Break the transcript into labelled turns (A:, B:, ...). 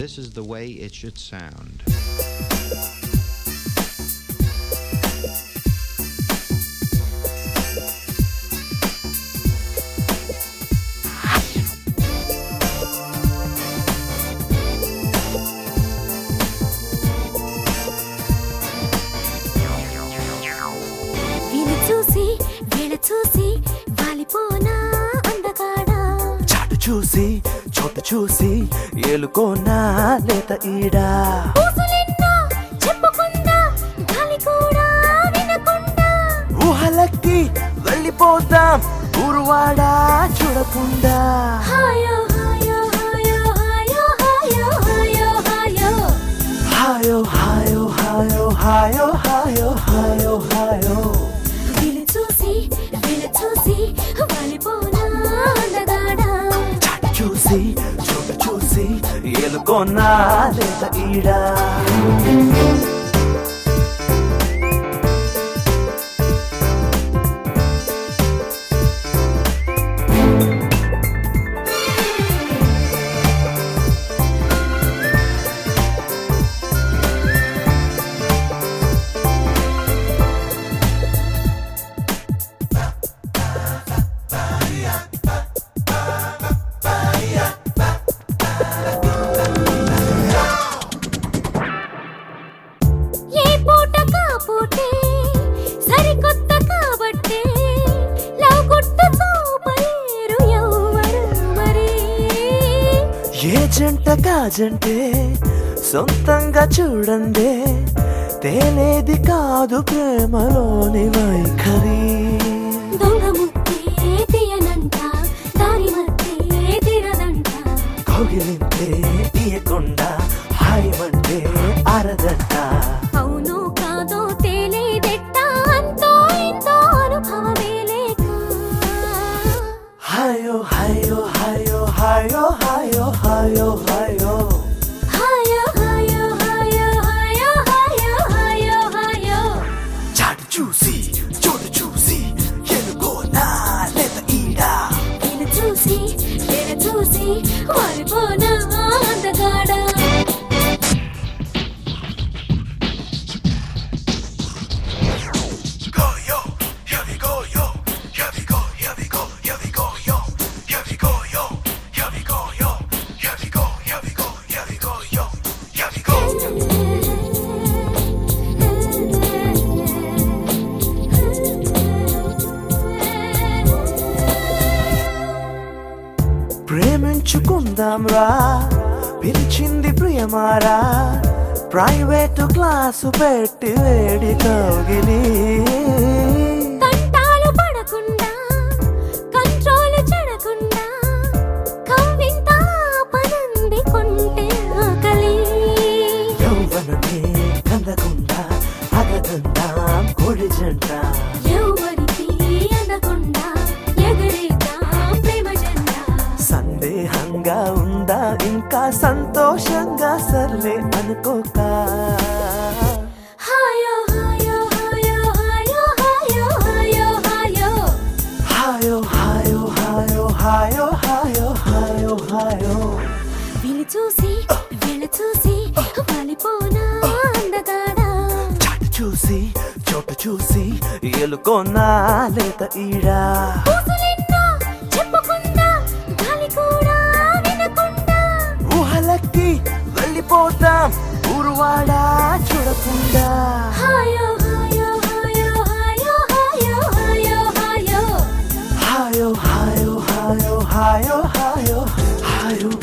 A: This is the way it should sound.
B: వీలు చూసి వీళ్ళ చూసి వాలిపోనా అందగాడా
C: చాటు చూసి చోటు చూసి ఏలుకోనా లేత ఈడా
B: ఊసులెన్నో చెప్పుకుందా గాలి కూడా వినకుండా
C: ఊహలకి వెళ్ళిపోతాం ఊరువాడా చూడకుండా
B: హాయో హాయో హాయో హాయో హాయో హాయో హాయో
C: హాయో హాయో హాయో హాయో హాయో హాయో హాయో
B: వీలు చూసి వీళ్ళ చూసి వాలిపోనా అందగాడా
C: చాటు చూసి చోటు చూసి ఏలుకోనా లేత ఈడా
B: ఏ పూట కాపోతే సరికొత్త కాబట్టే లవ్ గుట్టు చూపలేరు ఎవ్వరు మరి
C: ఏ జంట కాజంటే సొంతంగా చూడండి తేలేది కాదు ప్రేమలోని వైఖరి
B: దొంగ ముత్తే తీయనంట దారి మత్తే తీరదంట
C: కౌగిలింతే తీయకుండా హాయిమంటే అరదంట
B: అవును కాదో తేలేదెట్ట అంతో ఇంతో అనుభవమే లేక
C: హాయో హాయో హాయో హాయో హాయో హాయో హాయో
B: హాయో హాయో హాయో హాయో హాయో హాయో హాయో
C: చాటు చూసి చోటు చూసి ఎనుకో నా లేత ఈడా
B: వీళ్ళు చూసి వీళ్ళు చూసి వాలిపోనా అందగాడా
C: go yo, here we go yo, here we go, here we go, here we go yo, here we go yo, here we go yo, here we go, here we go, here we go yo, here we go. ప్రేమించుకుందాం రా పిలిచింది ప్రియమారా private class పెట్టి వేడి కౌగిలి
B: కంటాలు పడకుండా control చెడకుండా కవ్వింత పనంది కొంటే ఆకలి
C: యౌవనమే కందకుండా అగదందాం కొడి జంట
B: ఎవరికి అందకుండా ఎగరేద్దాం ప్రేమ జెండా
C: సందేహంగా ఉందా ఇంకా సంతోషంగా సర్లే అనుకోక
B: హాయో హాయో హాయో హాయో హాయో హాయో హాయో
C: హాయో హాయో హాయో హాయో హాయో హాయో హాయో
B: వీళ్ళు చూసి వీళ్ళు చూసి వాలిపోనా అందగాడా
C: చాటు చూసి చోటు చూసి ఎలుకోనా లేత ఈడా
B: ఊసులెన్నో చెప్పుకుందా గాలి కూడా వినకుండా
C: ఊహలకి వెళ్ళిపోతాం ఊరువాడా చూడకుండా
B: హాయో హాయో హాయో హాయో హాయో హాయో హాయో
C: హాయో హాయో హాయో హాయో హాయో హాయో